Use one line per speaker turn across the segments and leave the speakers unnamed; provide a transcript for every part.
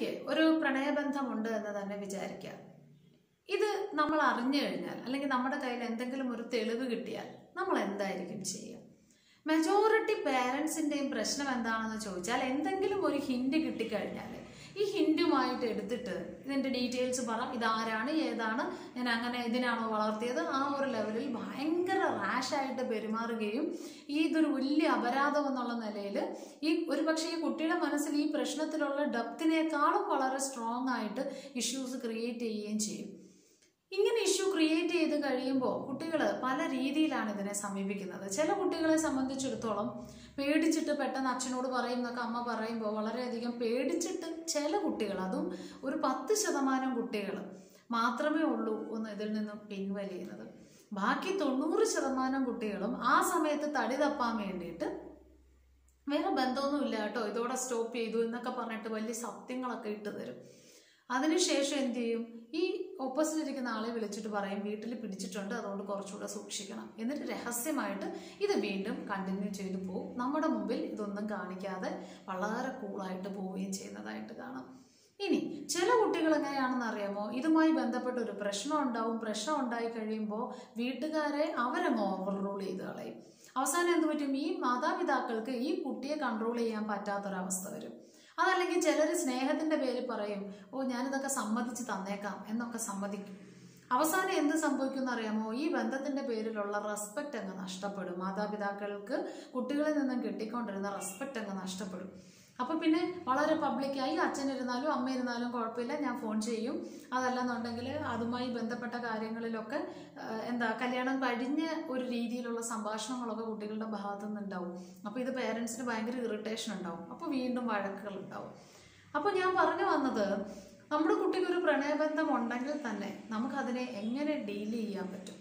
കുട്ടിക്ക് ഒരു പ്രണയബന്ധമുണ്ട് എന്ന് തന്നെ വിചാരിക്കുക ഇത് നമ്മൾ അറിഞ്ഞു കഴിഞ്ഞാൽ അല്ലെങ്കിൽ നമ്മുടെ കയ്യിൽ എന്തെങ്കിലും ഒരു തെളിവ് കിട്ടിയാൽ നമ്മൾ എന്തായിരിക്കും ചെയ്യുക മെജോറിറ്റി പേരൻസിൻ്റെയും പ്രശ്നം എന്താണെന്ന് ചോദിച്ചാൽ എന്തെങ്കിലും ഒരു ഹിൻഡ് കിട്ടിക്കഴിഞ്ഞാൽ ഈ ഹിൻഡുമായിട്ട് എടുത്തിട്ട് ഇതിൻ്റെ ഡീറ്റെയിൽസ് പറ ഇതാരാണ് ഏതാണ് ഞാൻ അങ്ങനെ ഇതിനാണോ വളർത്തിയത് ആ ഒരു ലെവലിൽ ഭയങ്കര റാഷായിട്ട് പെരുമാറുകയും ഈ ഇതൊരു വലിയ അപരാധം എന്നുള്ള നിലയിൽ ഈ ഒരു പക്ഷേ ഈ കുട്ടിയുടെ മനസ്സിൽ ഈ പ്രശ്നത്തിലുള്ള ഡെപ്തിനേക്കാളും വളരെ സ്ട്രോങ് ആയിട്ട് ഇഷ്യൂസ് ക്രിയേറ്റ് ചെയ്യുകയും ചെയ്യും ഇങ്ങനെ ഇഷ്യൂ ക്രിയേറ്റ് ചെയ്ത് കഴിയുമ്പോൾ കുട്ടികൾ പല രീതിയിലാണ് ഇതിനെ സമീപിക്കുന്നത് ചില കുട്ടികളെ സംബന്ധിച്ചിടത്തോളം പേടിച്ചിട്ട് പെട്ടെന്ന് അച്ഛനോട് പറയും എന്നൊക്കെ അമ്മ പറയുമ്പോൾ വളരെയധികം പേടിച്ചിട്ട് ചില കുട്ടികൾ അതും ഒരു പത്ത് ശതമാനം കുട്ടികൾ മാത്രമേ ഉള്ളൂ ഒന്ന് ഇതിൽ നിന്നും പിൻവലിയുന്നത് ബാക്കി തൊണ്ണൂറ് ശതമാനം കുട്ടികളും ആ സമയത്ത് തടി തപ്പാൻ വേണ്ടിയിട്ട് വേറെ ബന്ധമൊന്നുമില്ല കേട്ടോ ഇതോടെ സ്റ്റോപ്പ് ചെയ്തു എന്നൊക്കെ പറഞ്ഞിട്ട് വലിയ സത്യങ്ങളൊക്കെ ഇട്ട് തരും അതിനുശേഷം എന്ത് ചെയ്യും ഈ ഓപ്പോസിറ്റ് ഇരിക്കുന്ന ആളെ വിളിച്ചിട്ട് പറയും വീട്ടിൽ പിടിച്ചിട്ടുണ്ട് അതുകൊണ്ട് കുറച്ചുകൂടെ സൂക്ഷിക്കണം എന്നിട്ട് രഹസ്യമായിട്ട് ഇത് വീണ്ടും കണ്ടിന്യൂ ചെയ്തു പോകും നമ്മുടെ മുമ്പിൽ ഇതൊന്നും കാണിക്കാതെ വളരെ കൂളായിട്ട് പോവുകയും ചെയ്യുന്നതായിട്ട് കാണാം ഇനി ചില കുട്ടികൾ എങ്ങനെയാണെന്ന് അറിയാമോ ഇതുമായി ബന്ധപ്പെട്ട ഒരു പ്രശ്നം ഉണ്ടാവും പ്രശ്നം ഉണ്ടായി കഴിയുമ്പോൾ വീട്ടുകാരെ അവരങ്ങ് ഓവർ റൂൾ ചെയ്ത് കളയും അവസാനം എന്ത് പറ്റും ഈ മാതാപിതാക്കൾക്ക് ഈ കുട്ടിയെ കൺട്രോൾ ചെയ്യാൻ പറ്റാത്തൊരവസ്ഥ വരും അതല്ലെങ്കിൽ ചിലർ സ്നേഹത്തിന്റെ പേര് പറയും ഓ ഞാനിതൊക്കെ സമ്മതിച്ച് തന്നേക്കാം എന്നൊക്കെ സമ്മതിക്കും അവസാനം എന്ത് സംഭവിക്കും അറിയാമോ ഈ ബന്ധത്തിന്റെ പേരിലുള്ള റെസ്പെക്റ്റ് അങ്ങ് നഷ്ടപ്പെടും മാതാപിതാക്കൾക്ക് കുട്ടികളിൽ നിന്നും കിട്ടിക്കൊണ്ടിരുന്ന റെസ്പെക്റ്റ് അങ്ങ് നഷ്ടപ്പെടും അപ്പൊ പിന്നെ വളരെ പബ്ലിക്കായി അച്ഛനിരുന്നാലും അമ്മയിരുന്നാലും കുഴപ്പമില്ല ഞാൻ ഫോൺ ചെയ്യും അതല്ലെന്നുണ്ടെങ്കിൽ അതുമായി ബന്ധപ്പെട്ട കാര്യങ്ങളിലൊക്കെ ആ, എന്താ കല്യാണം കഴിഞ്ഞ ഒരു രീതിയിലുള്ള സംഭാഷണങ്ങളൊക്കെ കുട്ടികളുടെ ഭാഗത്തു നിന്നുണ്ടാവും അപ്പോൾ ഇത് പേരൻസിന് ഭയങ്കര ഇറിറ്റേഷൻ ഉണ്ടാവും അപ്പോൾ വീണ്ടും വഴക്കുകൾ ഉണ്ടാവും അപ്പോൾ ഞാൻ പറഞ്ഞു വന്നത് നമ്മുടെ കുട്ടിക്ക് ഒരു പ്രണയബന്ധം ഉണ്ടെങ്കിൽ തന്നെ നമുക്കതിനെ എങ്ങനെ ഡീൽ ചെയ്യാൻ പറ്റും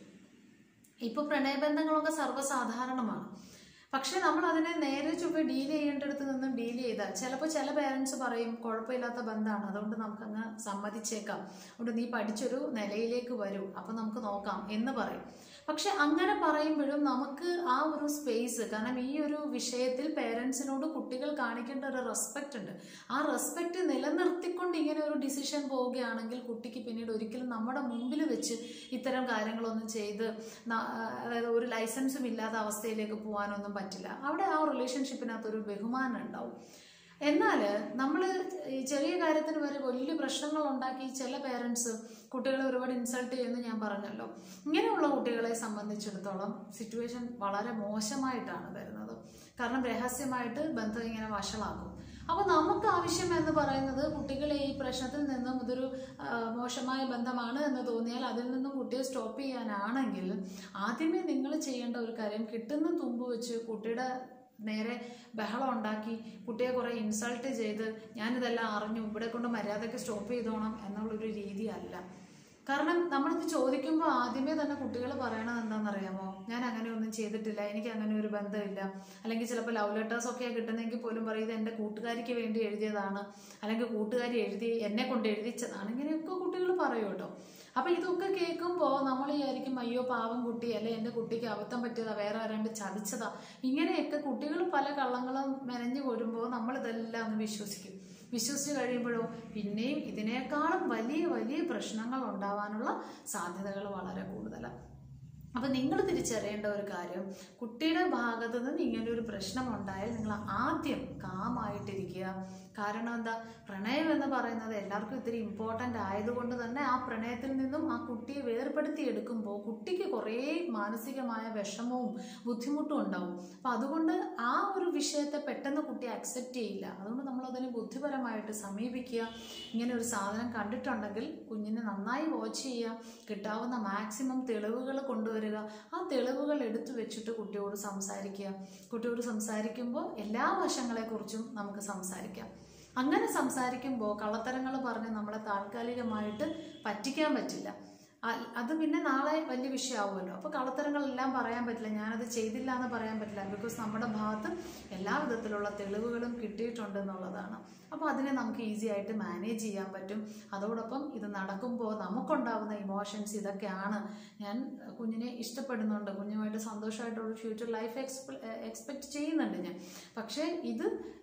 ഇപ്പോൾ പ്രണയബന്ധങ്ങളൊക്കെ സർവ്വസാധാരണമാണ് പക്ഷെ നമ്മൾ അതിനെ നേരെ ചൊവ്വെ ഡീൽ ചെയ്യേണ്ടടുത്ത് നിന്നും ഡീൽ ചെയ്താൽ ചിലപ്പോൾ ചില പേരൻസ് പറയും കുഴപ്പമില്ലാത്ത ബന്ധമാണ് അതുകൊണ്ട് നമുക്കങ്ങ് സമ്മതിച്ചേക്കാം അതുകൊണ്ട് നീ പഠിച്ചൊരു നിലയിലേക്ക് വരൂ അപ്പം നമുക്ക് നോക്കാം എന്ന് പറയും പക്ഷെ അങ്ങനെ പറയുമ്പോഴും നമുക്ക് ആ ഒരു സ്പേസ് കാരണം ഈ ഒരു വിഷയത്തിൽ പേരൻസിനോട് കുട്ടികൾ കാണിക്കേണ്ട ഒരു റെസ്പെക്റ്റ് ഉണ്ട് ആ റെസ്പെക്റ്റ് നിലനിർത്തിക്കൊണ്ട് ഇങ്ങനെ ഒരു ഡിസിഷൻ പോവുകയാണെങ്കിൽ കുട്ടിക്ക് പിന്നീട് ഒരിക്കലും നമ്മുടെ മുമ്പിൽ വെച്ച് ഇത്തരം കാര്യങ്ങളൊന്നും ചെയ്ത് ന- അതായത് ഒരു ലൈസൻസും ഇല്ലാത്ത അവസ്ഥയിലേക്ക് പോകാനൊന്നും പറ്റില്ല അവിടെ ആ റിലേഷൻഷിപ്പിനകത്ത് ഒരു ബഹുമാനം ഉണ്ടാവും എന്നാൽ നമ്മൾ ഈ ചെറിയ കാര്യത്തിന് വരെ വലിയ പ്രശ്നങ്ങൾ ഉണ്ടാക്കി ചില പേരൻസ് കുട്ടികളെ ഒരുപാട് ഇൻസൾട്ട് ചെയ്യുമെന്ന് ഞാൻ പറഞ്ഞല്ലോ ഇങ്ങനെയുള്ള കുട്ടികളെ സംബന്ധിച്ചിടത്തോളം സിറ്റുവേഷൻ വളരെ മോശമായിട്ടാണ് വരുന്നത് കാരണം രഹസ്യമായിട്ട് ബന്ധം ഇങ്ങനെ വഷളാക്കും അപ്പോൾ നമുക്ക് ആവശ്യം എന്ന് പറയുന്നത് കുട്ടികളെ ഈ പ്രശ്നത്തിൽ നിന്നും ഇതൊരു ആ, മോശമായ ബന്ധമാണ് എന്ന് തോന്നിയാൽ അതിൽ നിന്നും കുട്ടിയെ സ്റ്റോപ്പ് ചെയ്യാനാണെങ്കിൽ ആദ്യമേ നിങ്ങൾ ചെയ്യേണ്ട ഒരു കാര്യം കിട്ടുന്ന തുമ്പ് വെച്ച് കുട്ടിയുടെ നേരെ ബഹളം ഉണ്ടാക്കി കുട്ടിയെ കുറേ ഇൻസൾട്ട് ചെയ്ത് ഞാനിതെല്ലാം അറിഞ്ഞു ഇവിടെ കൊണ്ട് മര്യാദയ്ക്ക് സ്റ്റോപ്പ് ചെയ്തോണം എന്നുള്ളൊരു രീതിയല്ല കാരണം നമ്മളിത് ചോദിക്കുമ്പോൾ ആദ്യമേ തന്നെ കുട്ടികൾ പറയണത് എന്താണെന്നറിയാമോ ഞാൻ അങ്ങനെ ഒന്നും ചെയ്തിട്ടില്ല എനിക്ക് അങ്ങനെ ഒരു ബന്ധമില്ല അല്ലെങ്കിൽ ചിലപ്പോൾ ലവ് ലെറ്റേഴ്സ് ഒക്കെ കിട്ടുന്നെങ്കിൽ പോലും പറയും ഇത് എൻ്റെ കൂട്ടുകാരിക്ക് വേണ്ടി എഴുതിയതാണ് അല്ലെങ്കിൽ കൂട്ടുകാരി എഴുതി എന്നെ കൊണ്ട് എഴുതിച്ചതാണ് ഇങ്ങനെയൊക്കെ കുട്ടികൾ പറയും കേട്ടോ അപ്പൊ ഇതൊക്കെ കേൾക്കുമ്പോൾ നമ്മൾ വിചാരിക്കും അയ്യോ പാവം കുട്ടി അല്ലെ എൻ്റെ കുട്ടിക്ക് അബദ്ധം പറ്റിയതാ വേറെ ആരാണ്ട് ചതിച്ചതാ ഇങ്ങനെയൊക്കെ കുട്ടികൾ പല കള്ളങ്ങളും മെനഞ്ഞു പോരുമ്പോൾ നമ്മൾ ഇതെല്ലാം ഒന്ന് വിശ്വസിക്കും വിശ്വസിച്ച് കഴിയുമ്പോഴോ പിന്നെയും ഇതിനേക്കാളും വലിയ വലിയ പ്രശ്നങ്ങൾ ഉണ്ടാവാനുള്ള സാധ്യതകൾ വളരെ കൂടുതലാണ് അപ്പൊ നിങ്ങൾ തിരിച്ചറിയേണ്ട ഒരു കാര്യം കുട്ടിയുടെ ഭാഗത്ത് നിന്ന് ഇങ്ങനെ ഒരു പ്രശ്നം ഉണ്ടായാൽ നിങ്ങൾ ആദ്യം കാമായിട്ടിരിക്കുക കാരണം എന്താ പ്രണയം എന്ന് പറയുന്നത് എല്ലാവർക്കും ഇത്തിരി ഇമ്പോർട്ടൻ്റ് ആയതുകൊണ്ട് തന്നെ ആ പ്രണയത്തിൽ നിന്നും ആ കുട്ടിയെ വേർപെടുത്തി എടുക്കുമ്പോൾ കുട്ടിക്ക് കുറേ മാനസികമായ വിഷമവും ബുദ്ധിമുട്ടും ഉണ്ടാവും അപ്പം അതുകൊണ്ട് ആ ഒരു വിഷയത്തെ പെട്ടെന്ന് കുട്ടി അക്സെപ്റ്റ് ചെയ്യില്ല അതുകൊണ്ട് നമ്മൾ അതിനെ ബുദ്ധിപരമായിട്ട് സമീപിക്കുക ഇങ്ങനെ ഒരു സാധനം കണ്ടിട്ടുണ്ടെങ്കിൽ കുഞ്ഞിനെ നന്നായി വാച്ച് ചെയ്യുക കിട്ടാവുന്ന മാക്സിമം തെളിവുകൾ കൊണ്ടുവരിക ആ തെളിവുകൾ എടുത്തു വെച്ചിട്ട് കുട്ടിയോട് സംസാരിക്കുക കുട്ടിയോട് സംസാരിക്കുമ്പോൾ എല്ലാ വശങ്ങളെക്കുറിച്ചും നമുക്ക് സംസാരിക്കാം അങ്ങനെ സംസാരിക്കുമ്പോൾ കള്ളത്തരങ്ങൾ പറഞ്ഞ് നമ്മളെ താൽക്കാലികമായിട്ട് പറ്റിക്കാൻ പറ്റില്ല അ- അത് പിന്നെ നാളെ വലിയ വിഷയമാവുമല്ലോ അപ്പോൾ കള്ളത്തരങ്ങളെല്ലാം പറയാൻ പറ്റില്ല ഞാനത് ചെയ്തില്ല എന്ന് പറയാൻ പറ്റില്ല ബിക്കോസ് നമ്മുടെ ഭാഗത്ത് എല്ലാ വിധത്തിലുള്ള തെളിവുകളും കിട്ടിയിട്ടുണ്ട് എന്നുള്ളതാണ് അപ്പോൾ അതിനെ നമുക്ക് ഈസി ആയിട്ട് മാനേജ് ചെയ്യാൻ പറ്റും അതോടൊപ്പം ഇത് നടക്കുമ്പോൾ നമുക്കുണ്ടാവുന്ന ഇമോഷൻസ് ഇതൊക്കെയാണ് ഞാൻ കുഞ്ഞിനെ ഇഷ്ടപ്പെടുന്നുണ്ട് കുഞ്ഞുമായിട്ട് സന്തോഷമായിട്ടുള്ള ഫ്യൂച്ചർ ലൈഫ് എക്സ്പെക്ട് ചെയ്യുന്നുണ്ട് ഞാൻ പക്ഷേ ഇത്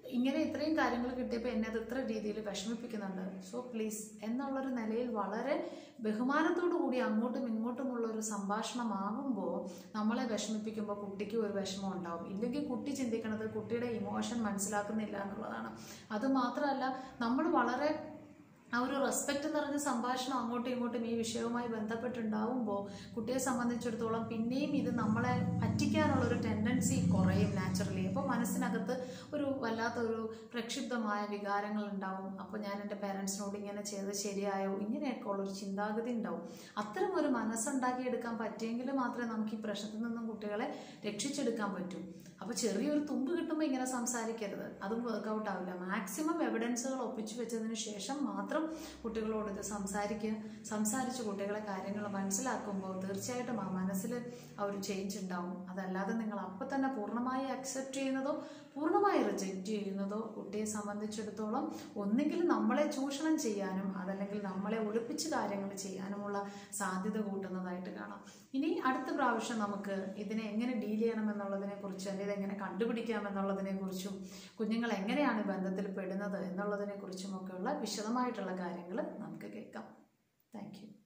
ഇങ്ങനെ ഇത്രയും കാര്യങ്ങൾ കിട്ടിയപ്പോൾ എന്നെ അത് ഇത്ര രീതിയിൽ വിഷമിപ്പിക്കുന്നുണ്ട് സോ പ്ലീസ് എന്നുള്ളൊരു നിലയിൽ വളരെ ബഹുമാനത്തോടു കൂടി അങ്ങോട്ടും ഇങ്ങോട്ടുമുള്ള ഒരു സംഭാഷണമാകുമ്പോൾ നമ്മളെ വിഷമിപ്പിക്കുമ്പോൾ കുട്ടിക്ക് ഒരു വിഷമം ഉണ്ടാവും ഇല്ലെങ്കിൽ കുട്ടി ചിന്തിക്കണത് കുട്ടിയുടെ ഇമോഷൻ മനസ്സിലാക്കുന്നില്ല എന്നുള്ളതാണ് അത് മാത്രമല്ല നമ്മൾ വളരെ ആ ഒരു റെസ്പെക്റ്റ് നിറഞ്ഞ സംഭാഷണം അങ്ങോട്ടും ഇങ്ങോട്ടും ഈ വിഷയവുമായി ബന്ധപ്പെട്ടുണ്ടാവുമ്പോൾ കുട്ടിയെ സംബന്ധിച്ചിടത്തോളം പിന്നെയും ഇത് നമ്മളെ പറ്റിക്കാനുള്ള ഒരു ടെൻഡൻസി കുറയും നാച്ചുറലി അപ്പോൾ മനസ്സിനകത്ത് ഒരു വല്ലാത്തൊരു പ്രക്ഷുബ്ധമായ വികാരങ്ങൾ ഉണ്ടാവും അപ്പോൾ ഞാൻ എൻ്റെ പേരൻസിനോട് ഇങ്ങനെ ചെയ്ത് ശരിയായോ ഇങ്ങനെയൊക്കെ ഉള്ളൊരു ചിന്താഗതി ഉണ്ടാവും അത്തരം ഒരു മനസ്സുണ്ടാക്കിയെടുക്കാൻ പറ്റിയെങ്കിൽ മാത്രമേ നമുക്ക് ഈ പ്രശ്നത്തിൽ നിന്നും കുട്ടികളെ രക്ഷിച്ചെടുക്കാൻ പറ്റൂ അപ്പോൾ ചെറിയൊരു തുമ്പ് കിട്ടുമ്പോൾ ഇങ്ങനെ സംസാരിക്കരുത് അതും വർക്കൗട്ട് ആവില്ല മാക്സിമം എവിഡൻസുകൾ ഒപ്പിച്ചു വെച്ചതിന് ശേഷം മാത്രം കുട്ടികളോട് ഇത് സംസാരിക്കുക സംസാരിച്ച് കുട്ടികളെ കാര്യങ്ങൾ മനസ്സിലാക്കുമ്പോൾ തീർച്ചയായിട്ടും ആ മനസ്സിൽ ആ ഒരു ചേഞ്ച് ഉണ്ടാവും അതല്ലാതെ നിങ്ങൾ അപ്പം തന്നെ പൂർണ്ണമായി അക്സെപ്റ്റ് ചെയ്യുന്നതോ പൂർണ്ണമായി റിജക്റ്റ് ചെയ്യുന്നതോ കുട്ടിയെ സംബന്ധിച്ചിടത്തോളം ഒന്നുകിൽ നമ്മളെ ചൂഷണം ചെയ്യാനും അതല്ലെങ്കിൽ നമ്മളെ ഒളിപ്പിച്ച് കാര്യങ്ങൾ ചെയ്യാനുമുള്ള സാധ്യത കൂട്ടുന്നതായിട്ട് കാണാം ഇനി അടുത്ത പ്രാവശ്യം നമുക്ക് ഇതിനെ എങ്ങനെ ഡീൽ ചെയ്യണം എന്നുള്ളതിനെ കുറിച്ച് അല്ലെങ്കിൽ ഇതെങ്ങനെ കണ്ടുപിടിക്കാം എന്നുള്ളതിനെ കുറിച്ചും കുഞ്ഞുങ്ങൾ എങ്ങനെയാണ് ഈ ബന്ധത്തിൽ പെടുന്നത് എന്നുള്ളതിനെ കുറിച്ചുമൊക്കെയുള്ള വിശദമായിട്ടുള്ള കാര്യങ്ങൾ നമുക്ക് കേൾക്കാം താങ്ക് യു